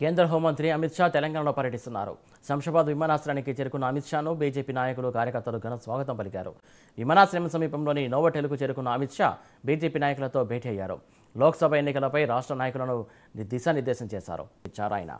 కేంద్ర హోంమంత్రి అమిత్ షా తెలంగాణలో పర్యటిస్తున్నారు శంషాబాద్ విమానాశ్రయానికి చేరుకున్న అమిత్ షాను బీజేపీ నాయకులు కార్యకర్తలు ఘన స్వాగతం పలికారు విమానాశ్రయం సమీపంలోని నోవటెల్కు చేరుకున్న అమిత్ షా బీజేపీ నాయకులతో భేటీ అయ్యారు లోక్సభ ఎన్నికలపై రాష్ట్ర నాయకులను దిశానిర్దేశం చేశారు ఇచ్చారు ఆయన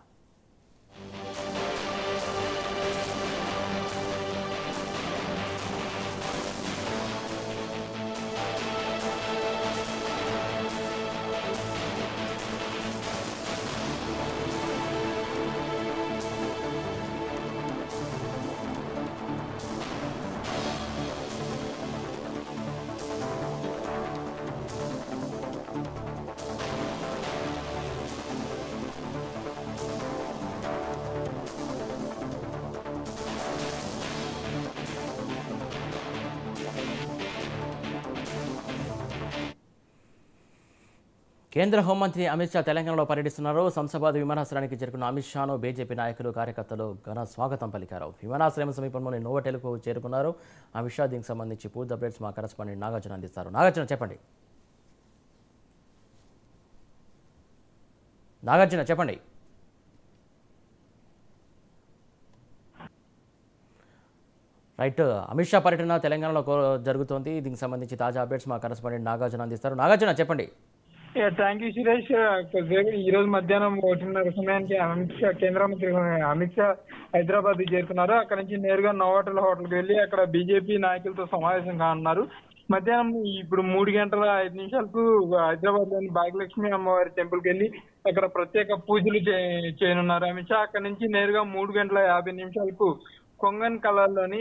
కేంద్ర హోంమంత్రి అమిత్ షా తెలంగాణలో పర్యటిస్తున్నారు శంషాబాద్ విమానాశ్రయానికి చేరుకున్న అమిత్ షాను బీజేపీ నాయకులు కార్యకర్తలు ఘన స్వాగతం పలికారు విమానాశ్రయం సమీపంలోని నోవటెల్కు చేరుకున్నారు అమిత్ షా దీనికి సంబంధించి పూర్తి అప్డేట్స్ మా కరెస్పాండెంట్ నాగార్జున అందిస్తారు నాగార్జున చెప్పండి నాగార్జున చెప్పండి రైట్ అమిత్ షా పర్యటన తెలంగాణలో కో- జరుగుతోంది దీనికి సంబంధించి తాజా అప్డేట్స్ మా కరెస్పాండెంట్ నాగార్జున అందిస్తారు నాగార్జున చెప్పండి థ్యాంక్ యూ సురేష్ కొద్దిసేపు ఈ రోజు మధ్యాహ్నం ఒకటిన్నర సమయానికి అమిత్ షా కేంద్ర మంత్రి అమిత్ షా హైదరాబాద్ చేరుకున్నారు అక్కడ నుంచి నేరుగా నోవాటల్ హోటల్కి వెళ్ళి అక్కడ బీజేపీ నాయకులతో సమావేశం కానున్నారు మధ్యాహ్నం ఇప్పుడు మూడు గంటల ఐదు నిమిషాలకు హైదరాబాద్ లోని భాగ్యలక్ష్మి అమ్మవారి టెంపుల్ కి వెళ్ళి అక్కడ ప్రత్యేక పూజలు చే- చేయనున్నారు అమిత్ షా అక్కడ నుంచి నేరుగా మూడు గంటల యాభై నిమిషాలకు కొంగన్ కళల్లోని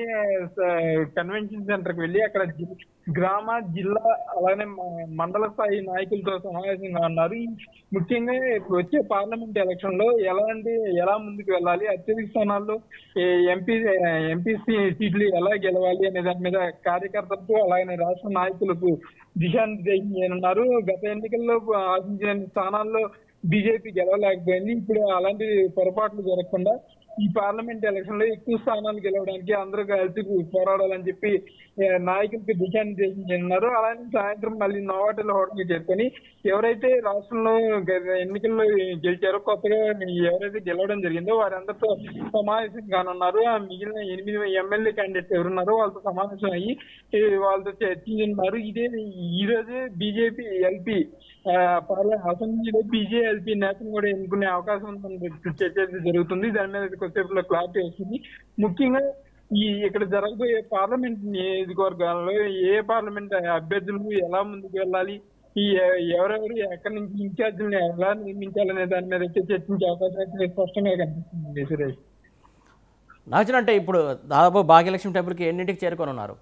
కన్వెన్షన్ సెంటర్ కి వెళ్ళి అక్కడ జి- గ్రామ జిల్లా అలానే మ- మండల స్థాయి నాయకులతో సమావేశంగా ఉన్నారు ఈ ముఖ్యంగా ఇప్పుడు వచ్చే పార్లమెంట్ ఎలక్షన్ లో ఎలాంటి ఎలా ముందుకు వెళ్ళాలి అత్యధిక స్థానాల్లో ఎంపీ ఎంపీ సీట్లు ఎలా గెలవాలి అనే దాని మీద కార్యకర్తలకు అలాగే రాష్ట్ర నాయకులకు దిశానిర్దేశం చేయనున్నారు గత ఎన్నికల్లో ఆశించిన స్థానాల్లో బీజేపీ గెలవలేకపోయింది ఇప్పుడు అలాంటి పొరపాట్లు జరగకుండా ఈ పార్లమెంట్ ఎలక్షన్ లో ఎక్కువ స్థానాలు గెలవడానికి అందరూ కలిసి పోరాడాలని చెప్పి ఏ, నాయకులకు దిశానిర్దేశం చేయనున్నారు అలానే సాయంత్రం మళ్ళీ నోవాటెల్ హోటల్ చేరుకొని ఎవరైతే రాష్ట్రంలో గ- ఎన్నికల్లో గెలిచారో కొత్తగా ఎవరైతే గెలవడం జరిగిందో వారందరితో సమావేశం కానున్నారు ఆ మిగిలిన ఎనిమిది ఎమ్మెల్యే క్యాండిడేట్స్ ఎవరున్నారో వాళ్ళతో సమావేశం అయ్యి ఈ, వాళ్ళతో చర్చించున్నారు ఇదే ఈ రోజే బీజేపీ ఎల్పీ పార్లమెంట్ అసెంబ్లీలో బీజేఎల్పీ నేతను కూడా ఎన్నుకునే అవకాశం ఉందని చర్చ అయితే జరుగుతుంది దాని మీద కొద్దిసేపులో క్లారిటీ వస్తుంది ముఖ్యంగా ఈ ఇక్కడ జరగబోయే పార్లమెంట్ నియోజకవర్గాల్లో ఏ పార్లమెంట్ అభ్యర్థులు ఎలా ముందుకు వెళ్ళాలి ఈ ఎ- ఎవరెవరు ఎక్కడి నుంచి ఇన్ఛార్జీలను ఎలా నియమించాలనే దాని మీద అయితే చర్చించే అవకాశం అయితే స్పష్టంగా కనిపిస్తుంది సురేష్ నాగార్జున అంటే ఇప్పుడు దాదాపు భాగ్యలక్ష్మి టెంపుల్కి ఎన్నింటికి చేరుకొని ఉన్నారు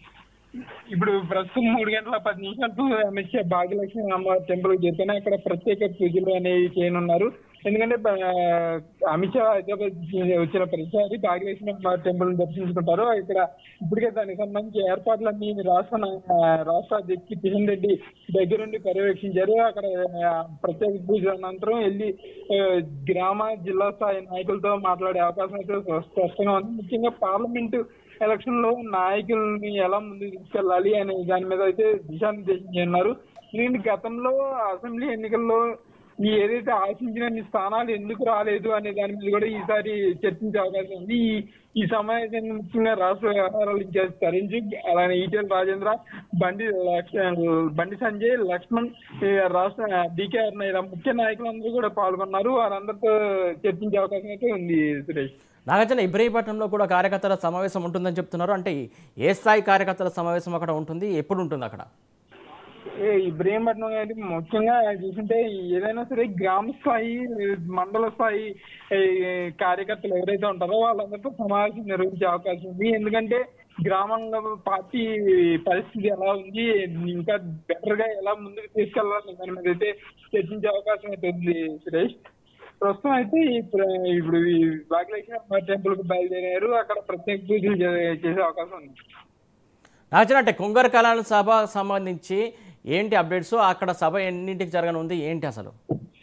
ఇప్పుడు ప్రస్తుతం మూడు గంటల పది నిమిషాలకు అమిత్ షా భాగ్యలక్ష్మి అమ్మవారి టెంపుల్ చేరుకొని అక్కడ ప్రత్యేక పూజలు అనేవి చేయనున్నారు ఎందుకంటే ఆ, అమిత్ షా హైదరాబాద్ వచ్చిన ప్రతిసారి భాగ్యలక్ష్మి అమ్మవారి టెంపుల్ దర్శించుకుంటారు ఇక్కడ ఇప్పటికే దానికి సంబంధించి ఏర్పాట్లన్నీ రాష్ట్ర నా- ఆ, రాష్ట్ర అధ్యక్షుడు కిషన్ రెడ్డి దగ్గరుండి పర్యవేక్షించారు అక్కడ ఆ, ప్రత్యేక పూజల అనంతరం వెళ్ళి ఆ, గ్రామ జిల్లా స్థాయి నాయకులతో మాట్లాడే అవకాశం అయితే స్పష్టంగా ఉంది ముఖ్యంగా పార్లమెంటు ఎలక్షన్ లో నాయకుల్ని ఎలా ముందుకు తీసుకెళ్ళాలి అనే దాని మీద అయితే దిశానిర్దేశం చేయనున్నారు నేను గతంలో అసెంబ్లీ ఎన్నికల్లో ఈ ఏదైతే ఆశించిన ఈ స్థానాలు ఎందుకు రాలేదు అనే దాని మీద కూడా ఈసారి చర్చించే అవకాశం ఉంది ఈ ఈ సమావేశాన్ని ముఖ్యంగా రాష్ట్ర వ్యవహారాల ఇన్ఛార్జ్ తరుణ్ జుగ్ అలానే ఈటెల రాజేంద్ర బండి లక్ష- బండి సంజయ్ లక్ష్మణ్ ఈ రాష్ట్ర డికే అరుణ ఇలా ముఖ్య నాయకులందరూ కూడా పాల్గొన్నారు వారందరితో చర్చించే అవకాశం అయితే ఉంది సురేష్ నాగార్జున ఇబ్రహీపట్నంలో కూడా కార్యకర్తల సమావేశం ఉంటుందని చెప్తున్నారు అంటే ఏ స్థాయి కార్యకర్తల సమావేశం అక్కడ ఉంటుంది ఎప్పుడు ఉంటుంది అక్కడ ఏ ఇబ్రహీంపట్నం అనేది ముఖ్యంగా చూస్తుంటే ఏదైనా సరే గ్రామ స్థాయి మండల స్థాయి ఏ, కార్యకర్తలు ఎవరైతే ఉంటారో వాళ్ళందరితో సమావేశం నిర్వహించే అవకాశం ఉంది ఎందుకంటే గ్రామంలో పార్టీ పరిస్థితి ఎలా ఉంది ఇంకా బెటర్ గా ఎలా ముందుకు తీసుకెళ్లాలని దాని మీద అయితే చర్చించే అవకాశం అయితే ఉంది సురేష్ ప్రస్తుతం అయితే ఇప్పుడు ఇప్పుడు ఈ భాగ్యలక్ష్మి టెంపుల్ కు బయలుదేరారు అక్కడ ప్రత్యేక పూజలు చే- చేసే అవకాశం ఉంది నాగార్జున అంటే కుంగర్ కళాల సభ సంబంధించి ఏంటి అప్డేట్స్ అక్కడ సభ ఎన్నింటికి జరగనుంది ఏంటి అసలు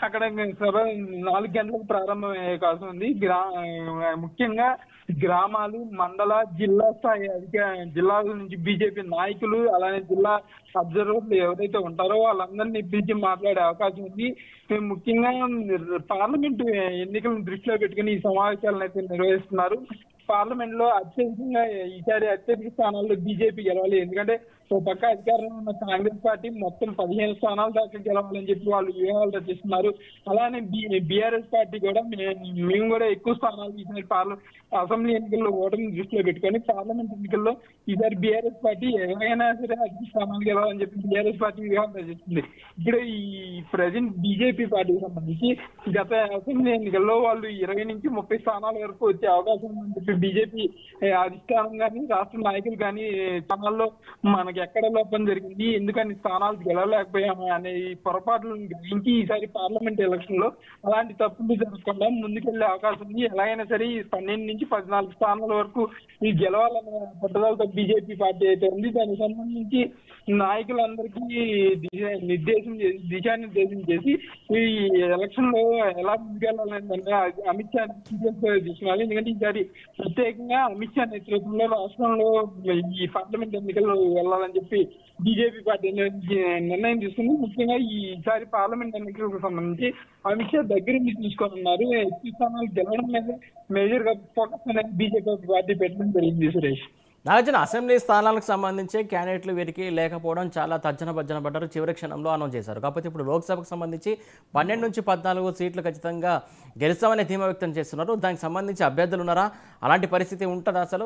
అక్కడ సభ నాలుగు గంటలకు ప్రారంభమయ్యే అవకాశం ఉంది గ్రా ముఖ్యంగా గ్రామాలు మండల జిల్లా స్థాయి అధిక జిల్లాల నుంచి బీజేపీ నాయకులు అలానే జిల్లా అబ్జర్వర్లు ఎవరైతే ఉంటారో వాళ్ళందరినీ పిలిచి మాట్లాడే అవకాశం ఉంది మేము ముఖ్యంగా పార్లమెంటు ఎన్నికలను దృష్టిలో పెట్టుకుని ఈ సమావేశాలను అయితే నిర్వహిస్తున్నారు పార్లమెంట్ లో అత్యధికంగా ఈసారి అత్యధిక స్థానాల్లో బీజేపీ గెలవాలి ఎందుకంటే ఓ పక్క అధికారంలో ఉన్న కాంగ్రెస్ పార్టీ మొత్తం పదిహేను స్థానాల దాకా గెలవాలని చెప్పి వాళ్ళు వ్యూహాలు రచిస్తున్నారు అలానే బీఆర్ఎస్ పార్టీ కూడా మే- మేము కూడా ఎక్కువ స్థానాలు ఈసారి పార్ల అసెంబ్లీ ఎన్నికల్లో ఓటమి దృష్టిలో పెట్టుకొని పార్లమెంట్ ఎన్నికల్లో ఈసారి బీఆర్ఎస్ పార్టీ ఎలాగైనా సరే అధిక స్థానాలు గెలవాలని చెప్పి బీఆర్ఎస్ పార్టీ వ్యూహాలు రచిస్తుంది ఇప్పుడు ఈ ప్రజెంట్ బీజేపీ పార్టీకి సంబంధించి గత అసెంబ్లీ ఎన్నికల్లో వాళ్ళు ఇరవై నుంచి ముప్పై స్థానాల వరకు వచ్చే అవకాశం ఉందని చెప్పి బీజేపీ అధిష్టానం కానీ రాష్ట్ర నాయకులు కానీ స్థానాల్లో మనకి ఎక్కడ లోపం జరిగింది ఎందుకని స్థానాలు గెలవలేకపోయాము అనే ఈ పొరపాట్లను గ్రహించి ఈసారి పార్లమెంట్ ఎలక్షన్ లో అలాంటి తప్పులు జరగకుండా ముందుకెళ్లే అవకాశం ఉంది ఎలాగైనా సరే ఈ పన్నెండు నుంచి పద్నాలుగు స్థానాల వరకు ఈ గెలవాలనే పట్టుదలతో బీజేపీ పార్టీ అయితే ఉంది దానికి సంబంధించి నాయకులందరికీ దిశ- నిర్దేశం చేసి దిశానిర్దేశం చేసి ఈ ఎలక్షన్ లో ఎలా ముందుకెళ్లాలంటే అమిత్ షా సీరియస్ గా తీసుకురావాలి ఎందుకంటే ఈసారి ప్రత్యేకంగా అమిత్ షా నేతృత్వంలో రాష్ట్రంలో ఈ పార్లమెంట్ ఎన్నికల్లో వెళ్ళాలని చెప్పి బీజేపీ పార్టీ నిర్ణయం నిర్ణయం తీసుకుంది ముఖ్యంగా ఈసారి పార్లమెంట్ ఎన్నికలకు సంబంధించి అమిత్ షా దగ్గర నుంచి తీసుకోనున్నారు ఎక్కువ స్థానాలు గెలవడం మీద మేజర్ గా ఫోకస్ అనేది బీజేపీ పార్టీ పెట్టడం జరిగింది సురేష్ నాగార్జున అసెంబ్లీ స్థానాలకు సంబంధించి క్యాండిడేట్లు వీరికి లేకపోవడం చాలా తర్జన భర్జన పడ్డారు చివరి క్షణంలో అనౌన్స్ చేశారు కాకపోతే ఇప్పుడు లోక్సభకు సంబంధించి పన్నెండు నుంచి పద్నాలుగు సీట్లు ఖచ్చితంగా గెలుస్తామనే ధీమా వ్యక్తం చేస్తున్నారు దానికి సంబంధించి అభ్యర్థులు ఉన్నారా అలాంటి పరిస్థితి ఉంటుందా అసలు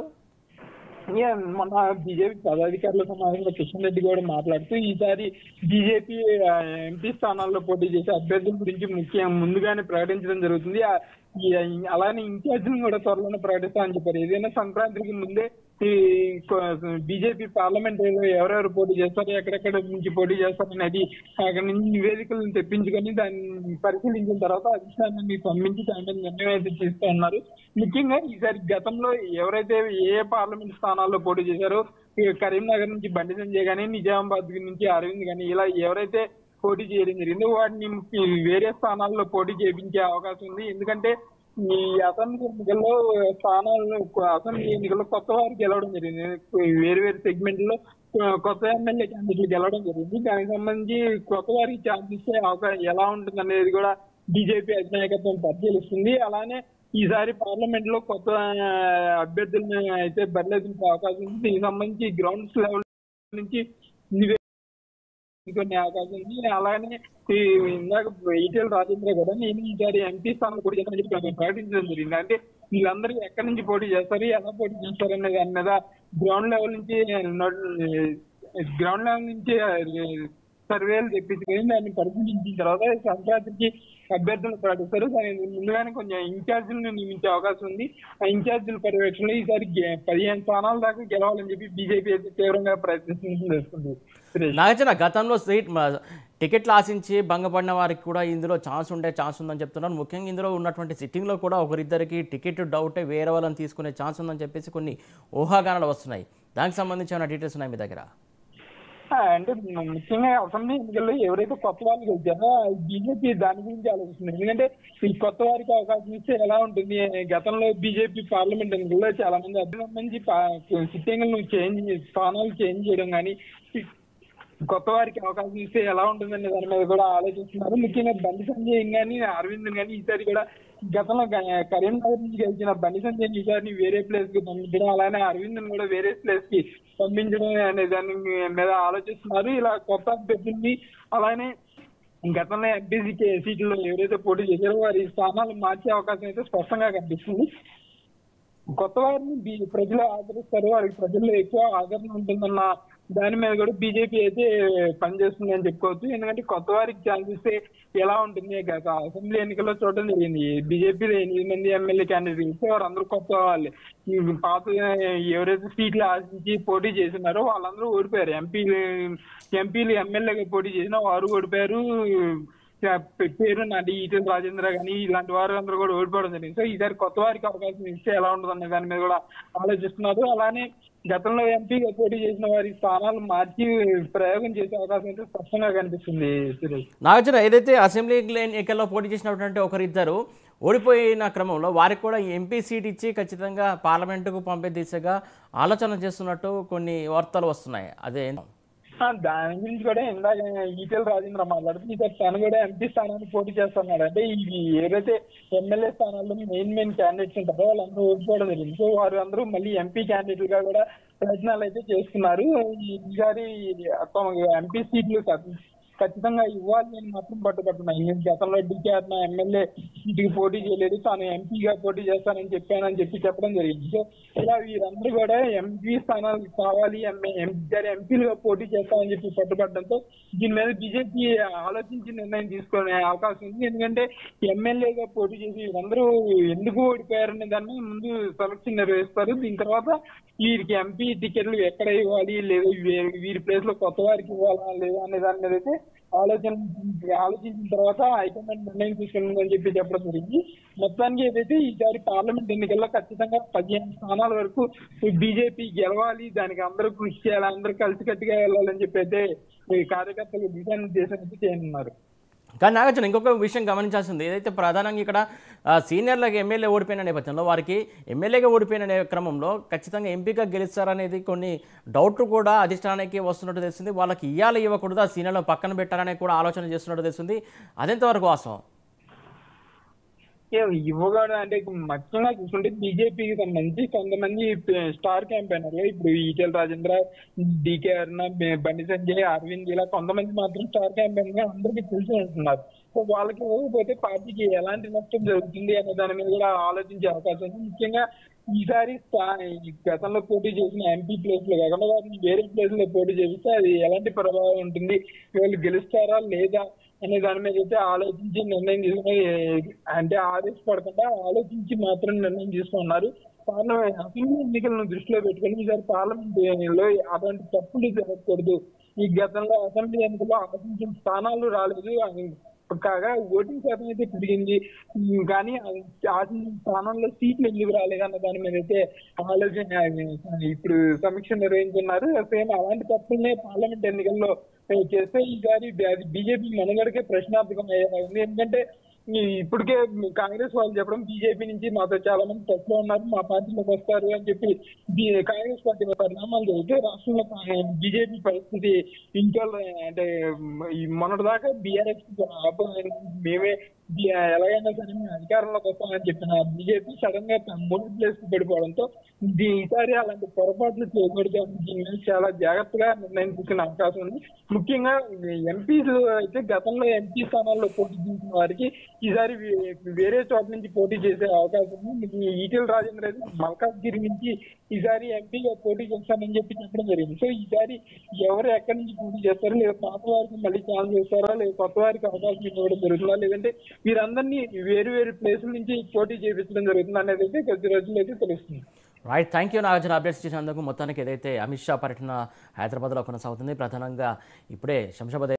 ఇక మన బీజేపీ పదాధికారుల సమావేశంలో కిషన్ రెడ్డి కూడా మాట్లాడుతూ ఈసారి బీజేపీ ఎంపీ స్థానాల్లో పోటీ చేసే అభ్యర్థుల గురించి ముఖ్యం ముందుగానే ప్రకటించడం జరుగుతుంది ఆ- ఈ- అలానే ఇన్ఛార్జిని కూడా త్వరలోనే ప్రకటిస్తామని చెప్పారు ఏదైనా సంక్రాంతికి ముందే ఈ బీజేపీ పార్లమెంట్ లో ఎవరెవరు పోటీ చేస్తారు ఎక్కడెక్కడ నుంచి పోటీ చేస్తారు అనేది అక్కడ నుంచి నివేదికలను తెప్పించుకొని దాన్ని పరిశీలించిన తర్వాత అధిష్టానాన్ని పంపించి దాని మీద నిర్ణయం అయితే చేస్తూ ఉన్నారు ముఖ్యంగా ఈసారి గతంలో ఎవరైతే ఏ ఏ పార్లమెంట్ స్థానాల్లో పోటీ చేశారో ఈ కరీంనగర్ నుంచి బండి సంజయ్ కానీ నిజామాబాద్ నుంచి అరవింద్ కానీ ఇలా ఎవరైతే పోటీ చేయడం జరిగిందో వాటిని ఈ వేరే స్థానాల్లో పోటీ చేయించే అవకాశం ఉంది ఎందుకంటే ఈ అసెంబ్లీ ఎన్నికల్లో స్థానాలను అసెంబ్లీ ఎన్నికల్లో కొత్త వారు గెలవడం జరిగింది వేరు వేరు సెగ్మెంట్ లో కొత్త ఎమ్మెల్యే క్యాండిడేట్లు గెలవడం జరిగింది దానికి సంబంధించి కొత్త వారికి ఛాన్స్ ఇస్తే అవకాశం ఎలా ఉంటుంది అనేది కూడా బీజేపీ అధినాయకత్వం పరిశీలిస్తుంది అలానే ఈసారి పార్లమెంట్ లో కొత్త ఆ, అభ్యర్థులను అయితే బరిలేసిన అవకాశం ఉంది దీనికి సంబంధించి గ్రౌండ్స్ లెవెల్ నుంచి నివే- కొన్ని అవకాశం ఉంది అలానే ఈ ఇందాక ఈటెల రాజేంద్ర కూడా నేను ఈసారి ఎంపీ స్థానంలో పోటీ చేస్తానని చెప్పి ప్రకటన- ప్రకటించడం జరిగింది అంటే వీళ్ళందరూ ఎక్కడి నుంచి పోటీ చేస్తారు ఎలా పోటీ చేస్తారు అనే దాని మీద గ్రౌండ్ లెవెల్ నుంచి గ్రౌండ్ లెవెల్ నుంచి సర్వేలు తెప్పించుకొని దాన్ని పరిశీలించిన తర్వాత సంక్రాంతికి అభ్యర్థులు ప్రకటిస్తారు దాని ముందుగానే కొంచెం ఇన్ఛార్జీలను నియమించే అవకాశం ఉంది ఆ ఇన్ఛార్జీల పర్యవేక్షణలో ఈసారి గె- పదిహేను స్థానాల దాకా గెలవాలని చెప్పి బీజేపీ అయితే తీవ్రంగా ప్రయత్నిస్తుంది సురేష్ నాగార్జున గతంలో సీట్ మ- టికెట్లు ఆశించి భంగపడిన వారికి కూడా ఇందులో ఛాన్స్ ఉండే ఛాన్స్ ఉందని చెప్తున్నారు ముఖ్యంగా ఇందులో ఉన్నటువంటి సిట్టింగ్లో కూడా ఒకరిద్దరికి టికెట్ డౌటే వేరే వాళ్ళని తీసుకునే ఛాన్స్ ఉందని చెప్పేసి కొన్ని ఊహాగానాలు వస్తున్నాయి దానికి సంబంధించి ఏమైనా డీటెయిల్స్ ఉన్నాయి మీ దగ్గర ఆ, అంటే ముఖ్యంగా అసెంబ్లీ ఎన్నికల్లో ఎవరైతే కొత్త వాళ్ళు గెలిచారో బీజేపీ దాని గురించి ఆలోచిస్తుంది ఎందుకంటే ఈ కొత్త వారికి అవకాశం ఇస్తే ఎలా ఉంటుంది గతంలో బీజేపీ పార్లమెంట్ ఎన్నికల్లో చాలా మంది అభ్యర్థుల నుంచి సిట్టింగ్లను చేంజ్ స్థానాలు చేంజ్ చేయడం కానీ కొత్త వారికి అవకాశం ఇస్తే ఎలా ఉంటుందనే దాని మీద కూడా ఆలోచిస్తున్నారు ముఖ్యంగా బండి సంజయ్ కానీ అరవింద్ కానీ ఈసారి కూడా గతంలో గ- కరీంనగర్ నుంచి గెలిచిన బండి సంజయ్ ఈసారి వేరే ప్లేస్ కి పంపించడం అలానే అరవింద్ కూడా వేరే ప్లేస్ కి పంపించడం అనే దాని మీద ఆలోచిస్తున్నారు ఇలా కొత్త అభ్యర్థుల్ని అలానే గతంలో ఎంపీసీ సీట్లలో ఎవరైతే పోటీ చేశారో వారి స్థానాలు మార్చే అవకాశం అయితే స్పష్టంగా కనిపిస్తుంది కొత్త వారిని బీ- ప్రజలు ఆదరిస్తారు వారికి ప్రజల్లో ఎక్కువ ఆదరణ ఉంటుందన్న దాని మీద కూడా బీజేపీ అయితే పనిచేస్తుంది అని చెప్పుకోవచ్చు ఎందుకంటే కొత్త వారికి ఛాన్స్ ఇస్తే ఎలా ఉంటుంది గత అసెంబ్లీ ఎన్నికల్లో చూడడం జరిగింది బీజేపీ ఎనిమిది మంది ఎమ్మెల్యే క్యాండిడేట్ ఇస్తే వారందరూ కొత్త వాళ్ళే ఈ పాత ఎవరైతే సీట్లు ఆశించి పోటీ చేస్తున్నారో వాళ్ళందరూ ఓడిపోయారు ఎంపీలు ఎంపీలు ఎమ్మెల్యేగా పోటీ చేసినా వారు ఓడిపోయారు ఆ, పే- పేరు నాటి ఈటెల రాజేంద్ర కానీ ఇలాంటి వారు అందరూ కూడా ఓడిపోవడం జరిగింది సో ఈసారి కొత్త వారికి అవకాశం ఇస్తే ఎలా ఉంటుంది అనే దాని మీద కూడా ఆలోచిస్తున్నారు అలానే గతంలో ఎంపీగా పోటీ చేసిన వారి స్థానాలు మార్చి ప్రయోగం చేసే అవకాశం అయితే స్పష్టంగా కనిపిస్తుంది సురేష్ నాగార్జున ఏదైతే అసెంబ్లీ ఎన్నికల్లో పోటీ చేసినటువంటి ఒకరిద్దరు ఓడిపోయిన క్రమంలో వారికి కూడా ఎంపీ సీట్ ఇచ్చి ఖచ్చితంగా పార్లమెంటుకు పంపే దిశగా ఆలోచన చేస్తున్నట్టు కొన్ని వార్తలు వస్తున్నాయి అదే ఆ, దాని గురించి కూడా ఇందాక ఈటెల రాజేంద్ర మాట్లాడుతూ ఈసారి తను కూడా ఎంపీ స్థానానికి పోటీ చేస్తున్నాడు అంటే ఇవి ఏదైతే ఎమ్మెల్యే స్థానాల్లో మెయిన్ మెయిన్ క్యాండిడేట్స్ ఉంటారో వాళ్ళందరూ ఓడిపోవడం జరిగింది సో వారు అందరూ మళ్ళీ ఎంపీ క్యాండిడేట్ గా కూడా ప్రయత్నాలు అయితే చేస్తున్నారు ఈ- ఈసారి ఎంపీ సీట్లు ఖ- ఖచ్చితంగా ఇవ్వాలి అని మాత్రం పట్టుబడుతున్నాయి నేను గతంలో డికేఆర్ నా ఎమ్మెల్యే సీటుకి పోటీ చేయలేదు తాను ఎంపీగా పోటీ చేస్తానని చెప్పానని చెప్పి చెప్పడం జరిగింది సో ఇలా వీరందరూ కూడా ఎంపీ స్థానాలు కావాలి ఇద్దరు ఎంపీలుగా పోటీ చేస్తామని చెప్పి పట్టుబడడంతో దీని మీద బీజేపీ ఆలోచించి నిర్ణయం తీసుకునే అవకాశం ఉంది ఎందుకంటే ఎమ్మెల్యేగా పోటీ చేసి వీరందరూ ఎందుకు ఓడిపోయారనే దాని మీద ముందు సమీక్ష నిర్వహిస్తారు దీని తర్వాత వీరికి ఎంపీ టికెట్లు ఎక్కడ ఇవ్వాలి లేదా వీ- వీరి ప్లేస్ లో కొత్త వారికి ఇవ్వాలా లేదా అనే దాని మీద అయితే ఆలోచన ఆలోచించిన తర్వాత హైకమాండ్ నిర్ణయం తీసుకుందని చెప్పి చెప్పడం జరిగింది మొత్తానికి ఏదైతే ఈసారి పార్లమెంట్ ఎన్నికల్లో ఖచ్చితంగా పదిహేను స్థానాల వరకు బీజేపీ గెలవాలి దానికి అందరూ కృషి చేయాలి అందరూ కలిసికట్టుగా వెళ్ళాలని చెప్పి అయితే ఈ కార్యకర్తలు దిశానిర్దేశం అయితే చేయనున్నారు కానీ నాగార్జున ఇంకొక విషయం గమనించాల్సింది ఏదైతే ప్రధానంగా ఇక్కడ ఆ, సీనియర్లకు ఎమ్మెల్యే ఓడిపోయిన నేపథ్యంలో వారికి ఎమ్మెల్యేగా ఓడిపోయిన నే- క్రమంలో ఖచ్చితంగా ఎంపీగా గెలుస్తారనేది కొన్ని డౌట్లు కూడా అధిష్టానానికి వస్తున్నట్టు తెలిసింది వాళ్ళకి ఇవ్వాలి ఇవ్వకూడదు ఆ సీనియర్లను పక్కన పెట్టాలనే కూడా ఆలోచన చేస్తున్నట్టు తెలిసింది అదెంతవరకు వాస్తవం ఏ- ఇవ్వకూడదు అంటే ముఖ్యంగా చూసుకుంటే బీజేపీకి సంబంధించి కొంతమంది స్టార్ క్యాంపెయినర్లు ఇప్పుడు ఈటెల రాజేంద్ర డికే అరుణ బె- బండి సంజయ్ అరవింద్ ఇలా కొంతమంది మాత్రం స్టార్ క్యాంపెయినర్ అందరికీ తెలిసి ఉంటున్నారు సో వాళ్ళకి ఇవ్వకపోతే పార్టీకి ఎలాంటి నష్టం జరుగుతుంది అనే దాని మీద కూడా ఆలోచించే అవకాశం ఉంది ముఖ్యంగా ఈసారి స్థా- ఈ గతంలో పోటీ చేసిన ఎంపీ ప్లేస్ లో కాకుండా వాటిని వేరే ప్లేస్ లో పోటీ చేస్తే అది ఎలాంటి ప్రభావం ఉంటుంది వీళ్ళు గెలుస్తారా లేదా అనే దాని మీద అయితే ఆలోచించి నిర్ణయం తీసుకుని అంటే ఆదేశపడకుండా ఆలోచించి మాత్రం నిర్ణయం తీసుకున్నారు పార్లమెంట్ అసెంబ్లీ ఎన్నికలను దృష్టిలో పెట్టుకుని ఈసారి పార్లమెంట్ ఎన్నికల్లో అటువంటి తప్పులు జరగకూడదు ఈ గతంలో అసెంబ్లీ ఎన్నికల్లో ఆశించిన స్థానాలు రాలేదు అని కాగా ఓటింగ్ శాతం అయితే పెరిగింది ఉమ్, కానీ అది ఆశించిన స్థానంలో సీట్లు ఎందుకు రాలేదు అన్న దాని మీద అయితే ఆలోచన ఇప్పుడు సమీక్ష నిర్వహించున్నారు సేమ్ అలాంటి తప్పులనే పార్లమెంట్ ఎన్నికల్లో ఏ, చేస్తే ఈసారి అది బీజేపీ మనుగడకే ప్రశ్నార్థకం అయ్యేలా ఉంది ఎందుకంటే ఈ ఇప్పటికే కాంగ్రెస్ వాళ్ళు చెప్పడం బీజేపీ నుంచి మాతో చాలా మంది టచ్ లో ఉన్నారు మా పార్టీలోకి వస్తారు అని చెప్పి బీ- కాంగ్రెస్ పార్టీ పరిణామాలు జరిగితే రాష్ట్రంలో బీజేపీ పరిస్థితి ఇంకా అంటే ఈ మొన్నటిదాకా బీఆర్ఎస్ మేమే బి- ఎలాగైనా సరే మేము అధికారంలోకి వస్తామని చెప్పిన బీజేపీ సడన్ గా తన మూడు ప్లేస్ పడిపోవడంతో దీ- ఈసారి అలాంటి పొరపాట్లు చేయకూడదు అని దీని మీద చాలా జాగ్రత్తగా నిర్ణయం తీసుకునే అవకాశం ఉంది ముఖ్యంగా ఎంపీలు అయితే గతంలో ఎంపీ స్థానాల్లో పోటీ చేసిన వారికి ఈసారి వే- వేరే చోట నుంచి పోటీ చేసే అవకాశం ఉంది ఈ ఈటెల రాజేంద్ర అయితే మల్కాజ్గిరి నుంచి ఈసారి ఎంపీగా పోటీ చేస్తానని చెప్పి చెప్పడం జరిగింది సో ఈసారి ఎవరు ఎక్కడి నుంచి పోటీ చేస్తారో లేదా పాత వారికి మళ్ళీ ఛాన్స్ ఇస్తారా లేదా కొత్త వారికి అవకాశం ఇవ్వడం జరుగుతుందా లేదంటే వీరందరినీ వేరు వేరు ప్లేసుల నుంచి పోటీ చేయించడం జరుగుతుంది అనేది అయితే కొద్ది రోజులు అయితే తెలుస్తుంది right thank you Nagarjuna updates చేసినందుకు మొత్తానికి ఏదైతే అమిత్ షా పర్యటన హైదరాబాద్లో కొనసాగుతుంది ప్రధానంగా ఇప్పుడే శంషాబాద్